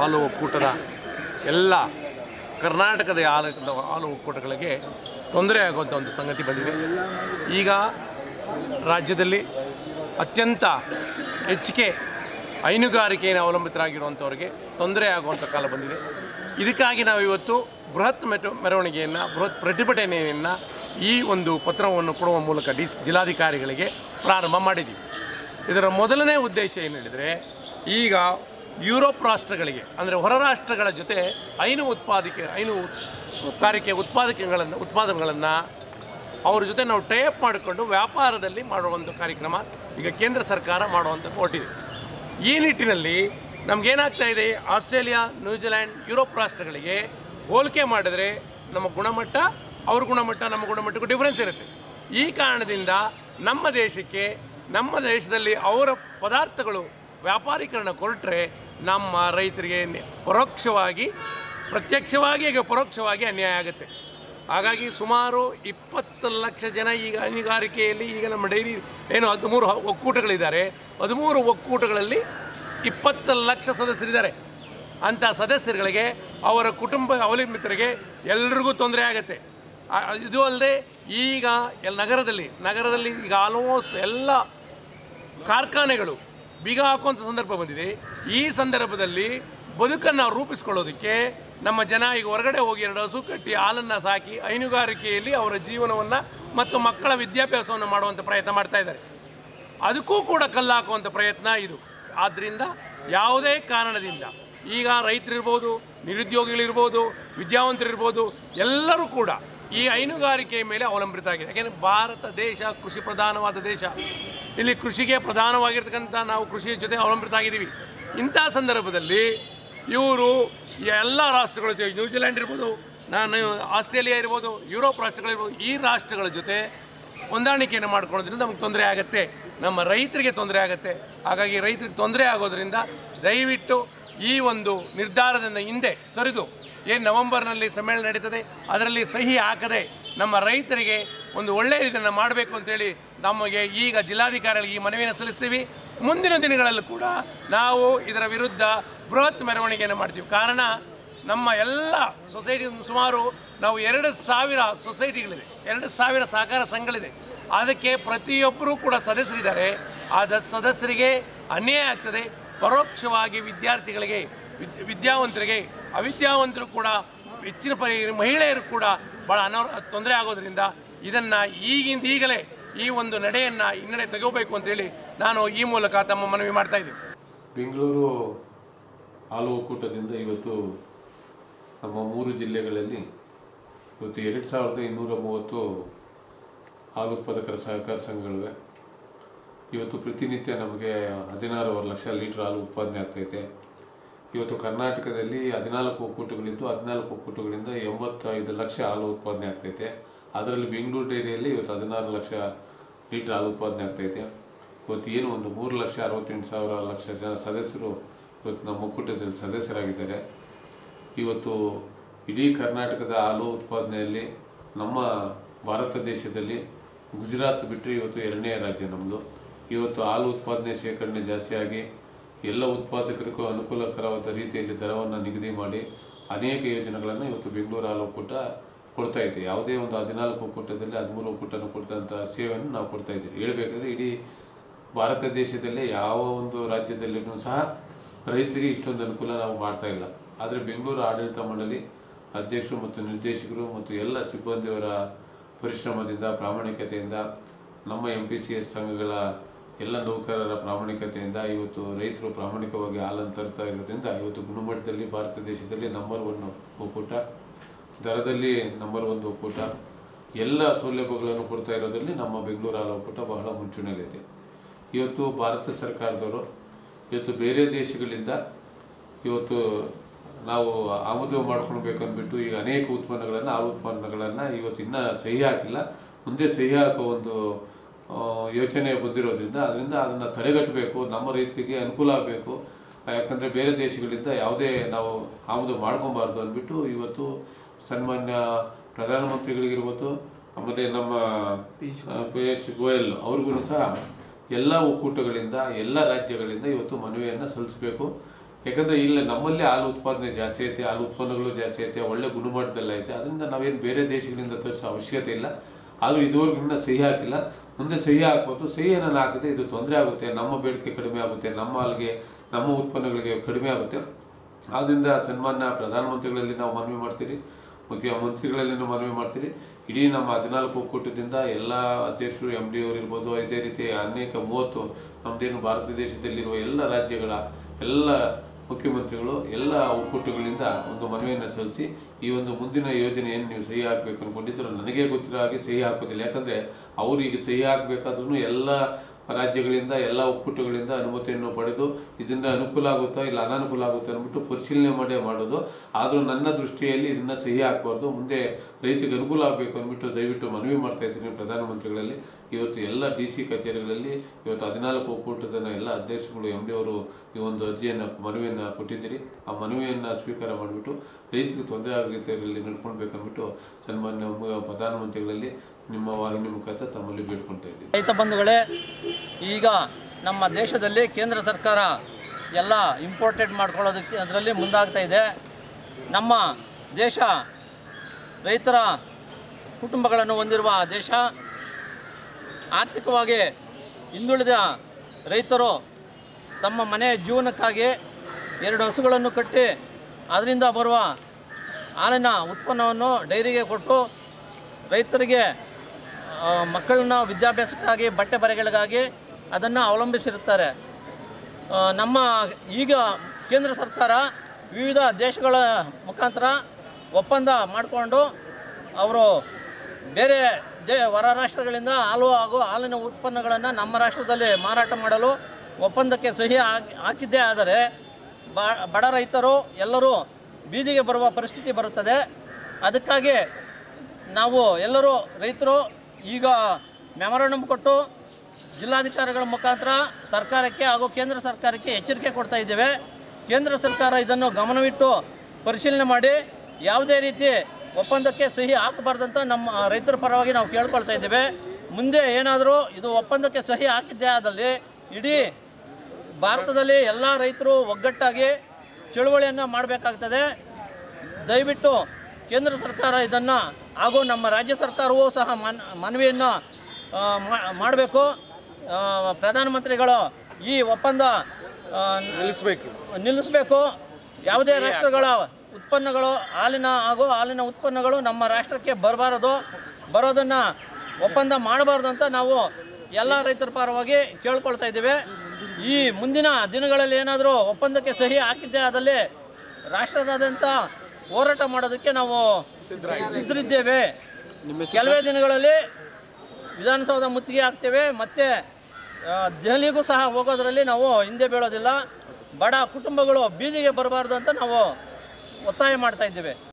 ಹಾಲು ಒಕ್ಕೂಟದ ಎಲ್ಲ ಕರ್ನಾಟಕದ ಹಾಲು ಹಾಲು ಒಕ್ಕೂಟಗಳಿಗೆ ತೊಂದರೆ ಆಗುವಂಥ ಒಂದು ಸಂಗತಿ ಬಂದಿದೆ ಈಗ ರಾಜ್ಯದಲ್ಲಿ ಅತ್ಯಂತ ಹೆಚ್ಚಿಗೆ ಹೈನುಗಾರಿಕೆಯನ್ನು ಅವಲಂಬಿತರಾಗಿರುವಂಥವ್ರಿಗೆ ತೊಂದರೆ ಆಗುವಂಥ ಕಾಲ ಬಂದಿದೆ ಇದಕ್ಕಾಗಿ ನಾವು ಇವತ್ತು ಬೃಹತ್ ಮೆಟ ಮೆರವಣಿಗೆಯನ್ನು ಬೃಹತ್ ಪ್ರತಿಭಟನೆಯನ್ನು ಈ ಒಂದು ಪತ್ರವನ್ನು ಕೊಡುವ ಮೂಲಕ ಡಿ ಜಿಲ್ಲಾಧಿಕಾರಿಗಳಿಗೆ ಪ್ರಾರಂಭ ಮಾಡಿದ್ದೀವಿ ಇದರ ಮೊದಲನೇ ಉದ್ದೇಶ ಏನು ಹೇಳಿದರೆ ಈಗ ಯುರೋಪ್ ರಾಷ್ಟ್ರಗಳಿಗೆ ಅಂದರೆ ಹೊರ ರಾಷ್ಟ್ರಗಳ ಜೊತೆ ಹೈನು ಉತ್ಪಾದಕ ಹೈನು ಕಾರಿಕೆ ಉತ್ಪಾದಕಗಳನ್ನು ಉತ್ಪಾದನೆಗಳನ್ನು ಅವ್ರ ಜೊತೆ ನಾವು ಟೈಅಪ್ ಮಾಡಿಕೊಂಡು ವ್ಯಾಪಾರದಲ್ಲಿ ಮಾಡುವಂಥ ಕಾರ್ಯಕ್ರಮ ಈಗ ಕೇಂದ್ರ ಸರ್ಕಾರ ಮಾಡುವಂಥ ಹೊರಟಿದೆ ಈ ನಿಟ್ಟಿನಲ್ಲಿ ನಮಗೇನಾಗ್ತಾ ಇದೆ ಆಸ್ಟ್ರೇಲಿಯಾ ನ್ಯೂಜಿಲ್ಯಾಂಡ್ ಯುರೋಪ್ ರಾಷ್ಟ್ರಗಳಿಗೆ ಹೋಲಿಕೆ ಮಾಡಿದರೆ ನಮ್ಮ ಗುಣಮಟ್ಟ ಅವ್ರ ಗುಣಮಟ್ಟ ನಮ್ಮ ಗುಣಮಟ್ಟಕ್ಕೂ ಡಿಫ್ರೆನ್ಸ್ ಇರುತ್ತೆ ಈ ಕಾರಣದಿಂದ ನಮ್ಮ ದೇಶಕ್ಕೆ ನಮ್ಮ ದೇಶದಲ್ಲಿ ಅವರ ಪದಾರ್ಥಗಳು ವ್ಯಾಪಾರೀಕರಣ ಕೊರಟ್ರೆ ನಮ್ಮ ರೈತರಿಗೆ ನೆ- ಪರೋಕ್ಷವಾಗಿ ಪ್ರತ್ಯಕ್ಷವಾಗಿ ಈಗ ಪರೋಕ್ಷವಾಗಿ ಅನ್ಯಾಯ ಆಗುತ್ತೆ ಹಾಗಾಗಿ ಸುಮಾರು ಇಪ್ಪತ್ತು ಲಕ್ಷ ಜನ ಈಗ ಹೈನುಗಾರಿಕೆಯಲ್ಲಿ ಈಗ ನಮ್ಮ ಡೈರಿ ಏನು ಹದಿಮೂರು ಹ- ಒಕ್ಕೂಟಗಳಿದ್ದಾರೆ ಹದಿಮೂರು ಒಕ್ಕೂಟಗಳಲ್ಲಿ ಇಪ್ಪತ್ತು ಲಕ್ಷ ಸದಸ್ಯರಿದ್ದಾರೆ ಅಂಥ ಸದಸ್ಯರುಗಳಿಗೆ ಅವರ ಕುಟುಂಬ ಅವಲಂಬಿತರಿಗೆ ಎಲ್ರಿಗೂ ತೊಂದರೆ ಆಗುತ್ತೆ ಆ- ಇದು ಅಲ್ಲದೆ ಈಗ ಎಲ್ ನಗರದಲ್ಲಿ ನಗರದಲ್ಲಿ ಈಗ ಆಲ್ಮೋಸ್ಟ್ ಎಲ್ಲ ಕಾರ್ಖಾನೆಗಳು ಬೀಗ ಹಾಕುವಂಥ ಸಂದರ್ಭ ಬಂದಿದೆ ಈ ಸಂದರ್ಭದಲ್ಲಿ ಬದುಕನ್ನು ರೂಪಿಸ್ಕೊಳ್ಳೋದಕ್ಕೆ ನಮ್ಮ ಜನ ಈಗ ಹೊರಗಡೆ ಹೋಗಿ ಎರಡು ಹಸು ಕಟ್ಟಿ ಹಾಲನ್ನು ಸಾಕಿ ಹೈನುಗಾರಿಕೆಯಲ್ಲಿ ಅವರ ಜೀವನವನ್ನು ಮತ್ತು ಮಕ್ಕಳ ವಿದ್ಯಾಭ್ಯಾಸವನ್ನು ಮಾಡುವಂಥ ಪ್ರಯತ್ನ ಮಾಡ್ತಾ ಇದ್ದಾರೆ ಅದಕ್ಕೂ ಕೂಡ ಕಲ್ಲು ಹಾಕುವಂಥ ಪ್ರಯತ್ನ ಇದು ಆದ್ದರಿಂದ ಯಾವುದೇ ಕಾರಣದಿಂದ ಈಗ ರೈತರಿರ್ಬೋದು ನಿರುದ್ಯೋಗಿಗಳಿರ್ಬೋದು ವಿದ್ಯಾವಂತರಿರ್ಬೋದು ಎಲ್ಲರೂ ಕೂಡ ಈ ಹೈನುಗಾರಿಕೆಯ ಮೇಲೆ ಅವಲಂಬಿತ ಆಗಿದೆ ಯಾಕೆಂದರೆ ಭಾರತ ದೇಶ ಕೃಷಿ ಪ್ರಧಾನವಾದ ದೇಶ ಇಲ್ಲಿ ಕೃಷಿಗೆ ಪ್ರಧಾನವಾಗಿರ್ತಕ್ಕಂಥ ನಾವು ಕೃಷಿಯ ಜೊತೆ ಅವಲಂಬಿತ ಆಗಿದ್ದೀವಿ ಇಂಥ ಸಂದರ್ಭದಲ್ಲಿ ಇವರು ಎಲ್ಲ ರಾಷ್ಟ್ರಗಳ ಜೊತೆ ನ್ಯೂಜಿಲೆಂಡ್ ಇರ್ಬೋದು ನಾನು ಆಸ್ಟ್ರೇಲಿಯಾ ಇರ್ಬೋದು ಯುರೋಪ್ ರಾಷ್ಟ್ರಗಳಿರ್ಬೋದು ಈ ರಾಷ್ಟ್ರಗಳ ಜೊತೆ ಹೊಂದಾಣಿಕೆಯನ್ನು ಮಾಡ್ಕೊಳ್ಳೋದ್ರಿಂದ ನಮಗೆ ತೊಂದರೆ ಆಗುತ್ತೆ ನಮ್ಮ ರೈತರಿಗೆ ತೊಂದರೆ ಆಗುತ್ತೆ ಹಾಗಾಗಿ ರೈತರಿಗೆ ತೊಂದರೆ ಆಗೋದ್ರಿಂದ ದಯವಿಟ್ಟು ಈ ಒಂದು ನಿರ್ಧಾರದಿಂದ ಹಿಂದೆ ಸರಿದು ಏನು ನವೆಂಬರ್ನಲ್ಲಿ ಸಮ್ಮೇಳನ ನಡೀತದೆ ಅದರಲ್ಲಿ ಸಹಿ ಹಾಕದೆ ನಮ್ಮ ರೈತರಿಗೆ ಒಂದು ಒಳ್ಳೆಯ ಇದನ್ನು ಮಾಡಬೇಕು ಅಂತೇಳಿ ನಮಗೆ ಈಗ ಜಿಲ್ಲಾಧಿಕಾರಿಗಳಿಗೆ ಈ ಮನವಿಯನ್ನು ಸಲ್ಲಿಸ್ತೀವಿ ಮುಂದಿನ ದಿನಗಳಲ್ಲೂ ಕೂಡ ನಾವು ಇದರ ವಿರುದ್ಧ ಬೃಹತ್ ಮೆರವಣಿಗೆಯನ್ನು ಮಾಡ್ತೀವಿ ಕಾರಣ ನಮ್ಮ ಎಲ್ಲ ಸೊಸೈಟಿ ಸುಮಾರು ನಾವು ಎರಡು ಸಾವಿರ ಸೊಸೈಟಿಗಳಿದೆ ಎರಡು ಸಾವಿರ ಸಹಕಾರ ಸಂಘಗಳಿದೆ ಅದಕ್ಕೆ ಪ್ರತಿಯೊಬ್ಬರೂ ಕೂಡ ಸದಸ್ಯರಿದ್ದಾರೆ ಆ ದ ಸದಸ್ಯರಿಗೆ ಅನ್ಯಾಯ ಆಗ್ತದೆ ಪರೋಕ್ಷವಾಗಿ ವಿದ್ಯಾರ್ಥಿಗಳಿಗೆ ವಿದ್ ವಿದ್ಯಾವಂತರಿಗೆ ಅವಿದ್ಯಾವಂತರು ಕೂಡ ಹೆಚ್ಚಿನ ಪರಿ ಮಹಿಳೆಯರು ಕೂಡ ಭಾಳ ಅನಾರ ತೊಂದರೆ ಆಗೋದ್ರಿಂದ ಇದನ್ನು ಈಗಿಂದ ಈಗಲೇ ಈ ಒಂದು ನಡೆಯನ್ನು ಹಿನ್ನಡೆ ತೆಗೋಬೇಕು ಅಂತೇಳಿ ನಾನು ಈ ಮೂಲಕ ತಮ್ಮ ಮನವಿ ಮಾಡ್ತಾ ಇದ್ದೀನಿ ಬೆಂಗಳೂರು ಹಾಲು ಒಕ್ಕೂಟದಿಂದ ಇವತ್ತು ನಮ್ಮ ಮೂರು ಜಿಲ್ಲೆಗಳಲ್ಲಿ ಇವತ್ತು ಎರಡು ಸಾವಿರದ ಇನ್ನೂರ ಮೂವತ್ತು ಹಾಲು ಉತ್ಪಾದಕರ ಸಹಕಾರ ಸಂಘಗಳಿವೆ ಇವತ್ತು ಪ್ರತಿನಿತ್ಯ ನಮಗೆ ಹದಿನಾರೂವರೆ ಲಕ್ಷ ಲೀಟ್ರ್ ಹಾಲು ಉತ್ಪಾದನೆ ಆಗ್ತೈತೆ ಇವತ್ತು ಕರ್ನಾಟಕದಲ್ಲಿ ಹದಿನಾಲ್ಕು ಒಕ್ಕೂಟಗಳಿದ್ದು ಹದಿನಾಲ್ಕು ಒಕ್ಕೂಟಗಳಿಂದ ಎಂಬತ್ತೈದು ಲಕ್ಷ ಹಾಲು ಉತ್ಪಾದನೆ ಆಗ್ತೈತೆ ಅದರಲ್ಲಿ ಬೆಂಗಳೂರು ಡೈರಿಯಲ್ಲಿ ಇವತ್ತು ಹದಿನಾರು ಲಕ್ಷ ಲೀಟ್ರ್ ಹಾಲು ಉತ್ಪಾದನೆ ಆಗ್ತೈತೆ ಇವತ್ತು ಏನು ಒಂದು ಮೂರು ಲಕ್ಷ ಅರವತ್ತೆಂಟು ಸಾವಿರ ಲಕ್ಷ ಜನ ಸದಸ್ಯರು ಇವತ್ತು ನಮ್ಮ ಒಕ್ಕೂಟದಲ್ಲಿ ಸದಸ್ಯರಾಗಿದ್ದಾರೆ ಇವತ್ತು ಇಡೀ ಕರ್ನಾಟಕದ ಹಾಲು ಉತ್ಪಾದನೆಯಲ್ಲಿ ನಮ್ಮ ಭಾರತ ದೇಶದಲ್ಲಿ ಗುಜರಾತ್ ಬಿಟ್ಟರೆ ಇವತ್ತು ಎರಡನೇ ರಾಜ್ಯ ನಮ್ಮದು ಇವತ್ತು ಹಾಲು ಉತ್ಪಾದನೆ ಶೇಖರಣೆ ಜಾಸ್ತಿ ಆಗಿ ಎಲ್ಲ ಉತ್ಪಾದಕರಿಗೂ ಅನುಕೂಲಕರವಾದ ರೀತಿಯಲ್ಲಿ ದರವನ್ನು ನಿಗದಿ ಮಾಡಿ ಅನೇಕ ಯೋಜನೆಗಳನ್ನು ಇವತ್ತು ಬೆಂಗಳೂರು ಹಾಲು ಒಕ್ಕೂಟ ಕೊಡ್ತಾ ಇದೆ ಯಾವುದೇ ಒಂದು ಹದಿನಾಲ್ಕು ಒಕ್ಕೂಟದಲ್ಲಿ ಹದಿಮೂರು ಒಕ್ಕೂಟನ ಕೊಡ್ತಂಥ ಸೇವೆಯನ್ನು ನಾವು ಕೊಡ್ತಾ ಇದ್ದೀವಿ ಹೇಳಬೇಕಾದ್ರೆ ಇಡೀ ಭಾರತ ದೇಶದಲ್ಲೇ ಯಾವ ಒಂದು ರಾಜ್ಯದಲ್ಲಿನೂ ಸಹ ರೈತರಿಗೆ ಇಷ್ಟೊಂದು ಅನುಕೂಲ ನಾವು ಮಾಡ್ತಾ ಇಲ್ಲ ಆದರೆ ಬೆಂಗಳೂರು ಆಡಳಿತ ಮಂಡಳಿ ಅಧ್ಯಕ್ಷರು ಮತ್ತು ನಿರ್ದೇಶಕರು ಮತ್ತು ಎಲ್ಲ ಸಿಬ್ಬಂದಿಯವರ ಪರಿಶ್ರಮದಿಂದ ಪ್ರಾಮಾಣಿಕತೆಯಿಂದ ನಮ್ಮ ಎಂ ಪಿ ಸಿ ಎಸ್ ಸಂಘಗಳ ಎಲ್ಲ ನೌಕರರ ಪ್ರಾಮಾಣಿಕತೆಯಿಂದ ಇವತ್ತು ರೈತರು ಪ್ರಾಮಾಣಿಕವಾಗಿ ಹಾಲನ್ನು ತರ್ತಾ ಇರೋದ್ರಿಂದ ಇವತ್ತು ಗುಣಮಟ್ಟದಲ್ಲಿ ಭಾರತ ದೇಶದಲ್ಲಿ ನಂಬರ್ ಒನ್ ಒಕ್ಕೂಟ ದರದಲ್ಲಿ ನಂಬರ್ ಒಂದು ಒಕ್ಕೂಟ ಎಲ್ಲ ಸೌಲಭ್ಯಗಳನ್ನು ಕೊಡ್ತಾ ಇರೋದ್ರಲ್ಲಿ ನಮ್ಮ ಬೆಂಗಳೂರು ಹಾಲು ಒಕ್ಕೂಟ ಬಹಳ ಮುಂಚೂಣಿಯಲ್ಲಿದೆ ಇವತ್ತು ಭಾರತ ಸರ್ಕಾರದವರು ಇವತ್ತು ಬೇರೆ ದೇಶಗಳಿಂದ ಇವತ್ತು ನಾವು ಆಮದು ಮಾಡ್ಕೊಳ್ಬೇಕಂದ್ಬಿಟ್ಟು ಈಗ ಅನೇಕ ಉತ್ಪನ್ನಗಳನ್ನು ಹಾಲು ಉತ್ಪನ್ನಗಳನ್ನು ಇವತ್ತು ಇನ್ನೂ ಸಹಿ ಹಾಕಿಲ್ಲ ಮುಂದೆ ಸಹಿ ಹಾಕೋ ಒಂದು ಆ, ಯೋಚನೆ ಬಂದಿರೋದ್ರಿಂದ ಅದರಿಂದ ಅದನ್ನು ತಡೆಗಟ್ಟಬೇಕು ನಮ್ಮ ರೈತರಿಗೆ ಅನುಕೂಲ ಆಗಬೇಕು ಯಾಕಂದರೆ ಬೇರೆ ದೇಶಗಳಿಂದ ಯಾವುದೇ ನಾವು ಆಮದು ಮಾಡ್ಕೊಬಾರ್ದು ಅಂದ್ಬಿಟ್ಟು ಇವತ್ತು ಸನ್ಮಾನ್ಯ ಪ್ರಧಾನಮಂತ್ರಿಗಳಿಗಿರ್ಬೋದು ಆಮೇಲೆ ನಮ್ಮ ಆ, ಪಿಯೂಷ್ ಗೋಯಲ್ ಅವ್ರಿಗೂ ಸಹ ಎಲ್ಲ ಒಕ್ಕೂಟಗಳಿಂದ ಎಲ್ಲ ರಾಜ್ಯಗಳಿಂದ ಇವತ್ತು ಮನವಿಯನ್ನು ಸಲ್ಲಿಸಬೇಕು ಯಾಕಂದರೆ ಇಲ್ಲಿ ನಮ್ಮಲ್ಲಿ ಹಾಲು ಉತ್ಪಾದನೆ ಜಾಸ್ತಿ ಐತೆ ಹಾಲು ಉತ್ಪನ್ನಗಳು ಜಾಸ್ತಿ ಐತೆ ಒಳ್ಳೆ ಗುಣಮಟ್ಟದಲ್ಲಿ ಐತೆ ಅದರಿಂದ ನಾವೇನು ಬೇರೆ ದೇಶಗಳಿಂದ ತರಿಸೋ ಅವಶ್ಯಕತೆ ಇಲ್ಲ ಆದರೂ ಇದುವರೆಗೂ ಇನ್ನೂ ಸಹಿ ಹಾಕಿಲ್ಲ ಮುಂದೆ ಸಹಿ ಹಾಕ್ಬೋದು ಸಹಿ ಏನಾರು ಹಾಕಿದ್ರೆ ಇದು ತೊಂದರೆ ಆಗುತ್ತೆ ನಮ್ಮ ಬೇಡಿಕೆ ಕಡಿಮೆ ಆಗುತ್ತೆ ನಮ್ಮ ಹಾಲಿಗೆ ನಮ್ಮ ಉತ್ಪನ್ನಗಳಿಗೆ ಕಡಿಮೆ ಆಗುತ್ತೆ ಆದ್ದರಿಂದ ಸನ್ಮಾನ್ಯ ಪ್ರಧಾನಮಂತ್ರಿಗಳಲ್ಲಿ ನಾವು ಮನವಿ ಮಾಡ್ತೀರಿ ಮುಖ್ಯಮಂತ್ರಿಗಳಲ್ಲಿ ಮನವಿ ಮಾಡ್ತೀರಿ ಇಡೀ ನಮ್ಮ ಹದಿನಾಲ್ಕು ಒಕ್ಕೂಟದಿಂದ ಎಲ್ಲ ಅಧ್ಯಕ್ಷರು ಎಮ್ ಡಿ ಅವರು ಇರ್ಬೋದು ಇದೇ ರೀತಿ ಅನೇಕ ಮೂವತ್ತು ನಮ್ಮದೇನು ಭಾರತ ದೇಶದಲ್ಲಿರುವ ಎಲ್ಲ ರಾಜ್ಯಗಳ ಎಲ್ಲ ಮುಖ್ಯಮಂತ್ರಿಗಳು ಎಲ್ಲ ಒಕ್ಕೂಟಗಳಿಂದ ಒಂದು ಮನವಿಯನ್ನು ಸಲ್ಲಿಸಿ ಈ ಒಂದು ಮುಂದಿನ ಯೋಜನೆಯನ್ನು ನೀವು ಸಹಿ ಹಾಕಬೇಕು ಅನ್ಕೊಂಡಿದ್ರು ನನಗೆ ಗೊತ್ತಿರೋ ಹಾಗೆ ಸಹಿ ಹಾಕೋದಿಲ್ಲ ಯಾಕಂದರೆ ಅವರು ಈಗ ಸಹಿ ಹಾಕಬೇಕಾದ್ರೂ ಎಲ್ಲ ರಾಜ್ಯಗಳಿಂದ ಎಲ್ಲ ಒಕ್ಕೂಟಗಳಿಂದ ಅನುಮತಿಯನ್ನು ಪಡೆದು ಇದರಿಂದ ಅನುಕೂಲ ಆಗುತ್ತಾ ಇಲ್ಲ ಅನಾನುಕೂಲ ಆಗುತ್ತಾ ಅಂದ್ಬಿಟ್ಟು ಪರಿಶೀಲನೆ ಮಾಡೇ ಮಾಡೋದು ಆದರೂ ನನ್ನ ದೃಷ್ಟಿಯಲ್ಲಿ ಇದನ್ನ ಸಹಿ ಹಾಕಬಾರ್ದು ಮುಂದೆ ರೈತರಿಗೆ ಅನುಕೂಲ ಆಗಬೇಕು ಅಂದ್ಬಿಟ್ಟು ದಯವಿಟ್ಟು ಮನವಿ ಮಾಡ್ತಾ ಇದ್ದೀನಿ ಪ್ರಧಾನಮಂತ್ರಿಗಳಲ್ಲಿ ಇವತ್ತು ಎಲ್ಲ ಡಿ ಸಿ ಕಚೇರಿಗಳಲ್ಲಿ ಇವತ್ತು ಹದಿನಾಲ್ಕು ಒಕ್ಕೂಟದ ಎಲ್ಲ ಅಧ್ಯಕ್ಷರುಗಳು ಎಂ ಡಿ ಅವರು ಈ ಒಂದು ಅರ್ಜಿಯನ್ನು ಮನವಿಯನ್ನು ಕೊಟ್ಟಿದ್ದೀರಿ ಆ ಮನವಿಯನ್ನು ಸ್ವೀಕಾರ ಮಾಡಿಬಿಟ್ಟು ರೈತರಿಗೆ ತೊಂದರೆ ಆಗೋ ರೀತಿಯಲ್ಲಿ ನಡ್ಕೊಳ್ಬೇಕಂದ್ಬಿಟ್ಟು ಸನ್ಮಾನ್ಯ ಮ- ಪ್ರಧಾನಮಂತ್ರಿಗಳಲ್ಲಿ ನಿಮ್ಮ ವಾಹಿನಿ ಮುಖಾಂತರ ತಮ್ಮಲ್ಲಿ ಬೇಡ್ಕೊಳ್ತಾ ಇದ್ದೀನಿ ರೈತ ಬಂಧುಗಳೇ ಈಗ ನಮ್ಮ ದೇಶದಲ್ಲಿ ಕೇಂದ್ರ ಸರ್ಕಾರ ಎಲ್ಲ ಇಂಪೋರ್ಟೆಡ್ ಮಾಡ್ಕೊಳ್ಳೋದಕ್ಕೆ ಅದರಲ್ಲಿ ಮುಂದಾಗ್ತಾ ಇದೆ ನಮ್ಮ ದೇಶ ರೈತರ ಕುಟುಂಬಗಳನ್ನು ಹೊಂದಿರುವ ದೇಶ ಆರ್ಥಿಕವಾಗಿ ಹಿಂದುಳಿದ ರೈತರು ತಮ್ಮ ಮನೆಯ ಜೀವನಕ್ಕಾಗಿ ಎರಡು ಹಸುಗಳನ್ನು ಕಟ್ಟಿ ಅದರಿಂದ ಬರುವ ಹಾಲಿನ ಉತ್ಪನ್ನವನ್ನು ಡೈರಿಗೆ ಕೊಟ್ಟು ರೈತರಿಗೆ ಆ, ಮಕ್ಕಳನ್ನ ವಿದ್ಯಾಭ್ಯಾಸಕ್ಕಾಗಿ ಬಟ್ಟೆ ಬರೆಗಳಿಗಾಗಿ ಅದನ್ನು ಅವಲಂಬಿಸಿರುತ್ತಾರೆ ಆ, ನಮ್ಮ ಈಗ ಕೇಂದ್ರ ಸರ್ಕಾರ ವಿವಿಧ ದೇಶಗಳ ಮುಖಾಂತರ ಒಪ್ಪಂದ ಮಾಡಿಕೊಂಡು ಅವರು ಬೇರೆ ದೇ ಹೊರ ರಾಷ್ಟ್ರಗಳಿಂದ ಹಾಲು ಹಾಗೂ ಹಾಲಿನ ಉತ್ಪನ್ನಗಳನ್ನು ನಮ್ಮ ರಾಷ್ಟ್ರದಲ್ಲಿ ಮಾರಾಟ ಮಾಡಲು ಒಪ್ಪಂದಕ್ಕೆ ಸಹಿ ಹಾಕಿ ಹಾಕಿದ್ದೇ ಆದರೆ ಬ- ಬಡ ರೈತರು ಎಲ್ಲರೂ ಬೀದಿಗೆ ಬರುವ ಪರಿಸ್ಥಿತಿ ಬರುತ್ತದೆ ಅದಕ್ಕಾಗಿ ನಾವು ಎಲ್ಲರೂ ರೈತರು ಈಗ ಮೆಮೊರಂಡಮ್ ಕೊಟ್ಟು ಜಿಲ್ಲಾಧಿಕಾರಿಗಳ ಮುಖಾಂತರ ಸರ್ಕಾರಕ್ಕೆ ಹಾಗೂ ಕೇಂದ್ರ ಸರ್ಕಾರಕ್ಕೆ ಎಚ್ಚರಿಕೆ ಕೊಡ್ತಾ ಇದ್ದೇವೆ ಕೇಂದ್ರ ಸರ್ಕಾರ ಇದನ್ನು ಗಮನವಿಟ್ಟು ಪರಿಶೀಲನೆ ಮಾಡಿ ಯಾವುದೇ ರೀತಿ ಒಪ್ಪಂದಕ್ಕೆ ಸಹಿ ಹಾಕಬಾರ್ದಂತ ನಮ್ಮ ರೈತರ ಪರವಾಗಿ ನಾವು ಕೇಳ್ಕೊಳ್ತಾ ಇದ್ದೇವೆ ಮುಂದೆ ಏನಾದರೂ ಇದು ಒಪ್ಪಂದಕ್ಕೆ ಸಹಿ ಹಾಕಿದ್ದೇ ಆದಲ್ಲಿ ಇಡೀ ಭಾರತದಲ್ಲಿ ಎಲ್ಲ ರೈತರು ಒಗ್ಗಟ್ಟಾಗಿ ಚಳುವಳಿಯನ್ನು ಮಾಡಬೇಕಾಗ್ತದೆ ದಯವಿಟ್ಟು ಕೇಂದ್ರ ಸರ್ಕಾರ ಇದನ್ನು ಹಾಗೂ ನಮ್ಮ ರಾಜ್ಯ ಸರ್ಕಾರವೂ ಸಹ ಮನ್ ಮನವಿಯನ್ನು ಮಾಡಬೇಕು ಪ್ರಧಾನಮಂತ್ರಿಗಳು ಈ ಒಪ್ಪಂದ ಆ, ನಿಲ್ಲಿಸಬೇಕು ನಿಲ್ಲಿಸಬೇಕು ಯಾವುದೇ ರಾಷ್ಟ್ರಗಳ ಉತ್ಪನ್ನಗಳು ಹಾಲಿನ ಹಾಗೂ ಹಾಲಿನ ಉತ್ಪನ್ನಗಳು ನಮ್ಮ ರಾಷ್ಟ್ರಕ್ಕೆ ಬರಬಾರದು ಬರೋದನ್ನು ಒಪ್ಪಂದ ಮಾಡಬಾರ್ದು ಅಂತ ನಾವು ಎಲ್ಲ ರೈತರ ಪರವಾಗಿ ಕೇಳ್ಕೊಳ್ತಾ ಇದ್ದೇವೆ ಈ ಮುಂದಿನ ದಿನಗಳಲ್ಲಿ ಏನಾದರೂ ಒಪ್ಪಂದಕ್ಕೆ ಸಹಿ ಹಾಕಿದ್ದೇ ಆದಲ್ಲಿ ರಾಷ್ಟ್ರದಾದ್ಯಂತ ಹೋರಾಟ ಮಾಡೋದಕ್ಕೆ ನಾವು ಸಿದ್ಧರಿದ್ದೇವೆ ಕೆಲವೇ ದಿನಗಳಲ್ಲಿ ವಿಧಾನಸೌಧ ಮುತ್ತಿಗೆ ಹಾಕ್ತೇವೆ ಮತ್ತು ಆ, ದೆಹಲಿಗೂ ಸಹ ಹೋಗೋದರಲ್ಲಿ ನಾವು ಹಿಂದೆ ಬೀಳೋದಿಲ್ಲ ಬಡ ಕುಟುಂಬಗಳು ಬೀದಿಗೆ ಬರಬಾರ್ದು ಅಂತ ನಾವು ಒತ್ತಾಯ ಮಾಡ್ತಾ ಇದ್ದೇವೆ